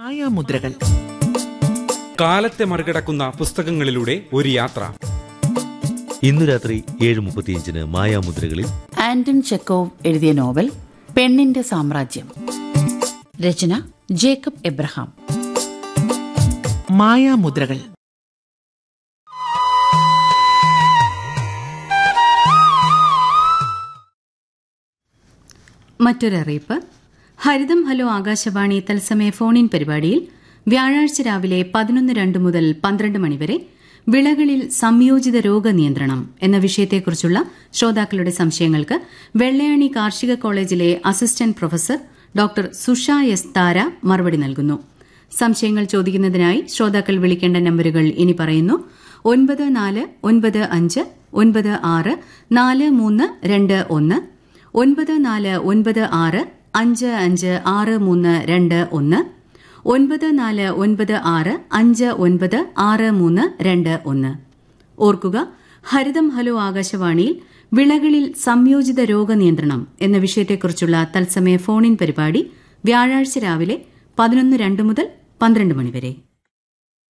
മായാമുദ്രകൾ കാലത്തെ മറികടക്കുന്ന പുസ്തകങ്ങളിലൂടെ ഒരു യാത്ര ഇന്നു രാത്രി ഏഴ് മുപ്പത്തിയഞ്ചിന് മായാമുദ്രകളിൽ ആന്റൺ ചെക്കോവ് എഴുതിയ നോവൽ പെണ്ണിന്റെ സാമ്രാജ്യം രചന ജേക്കബ് എബ്രഹാം മായാമുദ്രകൾ മറ്റൊരറിയിപ്പ് ഹരിതം ഹലോ ആകാശവാണി തത്സമയ ഫോണിൻ പരിപാടിയിൽ വ്യാഴാഴ്ച രാവിലെ പതിനൊന്ന് രണ്ട് മുതൽ പന്ത്രണ്ട് മണിവരെ വിളകളിൽ സംയോജിത രോഗനിയന്ത്രണം എന്ന വിഷയത്തെക്കുറിച്ചുള്ള ശ്രോതാക്കളുടെ സംശയങ്ങൾക്ക് വെള്ളയാണി കാർഷിക കോളേജിലെ assistant professor doctor Susha S Thara മറുപടി നൽകുന്നു സംശയങ്ങൾ ചോദിക്കുന്നതിനായി ശ്രോതാക്കൾ വിളിക്കേണ്ട നമ്പറുകൾ ഇനി പറയുന്നു ഒൻപത് നാല് ഒൻപത് അഞ്ച് ഒൻപത് ആറ് നാല് മൂന്ന് രണ്ട് ഒന്ന് ഒൻപത് നാല് ഒൻപത് ആറ് അഞ്ച് അഞ്ച് ആറ് മൂന്ന് രണ്ട് ഒന്ന് ഒൻപത് നാല് ഒൻപത് ആറ് അഞ്ച് ഒൻപത് ആറ് മൂന്ന് രണ്ട് ഒന്ന് ഓർക്കുക ഹരിതം ഹലോ ആകാശവാണിയിൽ വിളകളിൽ സംയോജിത രോഗനിയന്ത്രണം എന്ന വിഷയത്തെക്കുറിച്ചുള്ള തത്സമയ ഫോണിൻ പരിപാടി വ്യാഴാഴ്ച രാവിലെ പതിനൊന്ന് രണ്ട് മുതൽ പന്ത്രണ്ട് മണിവരെ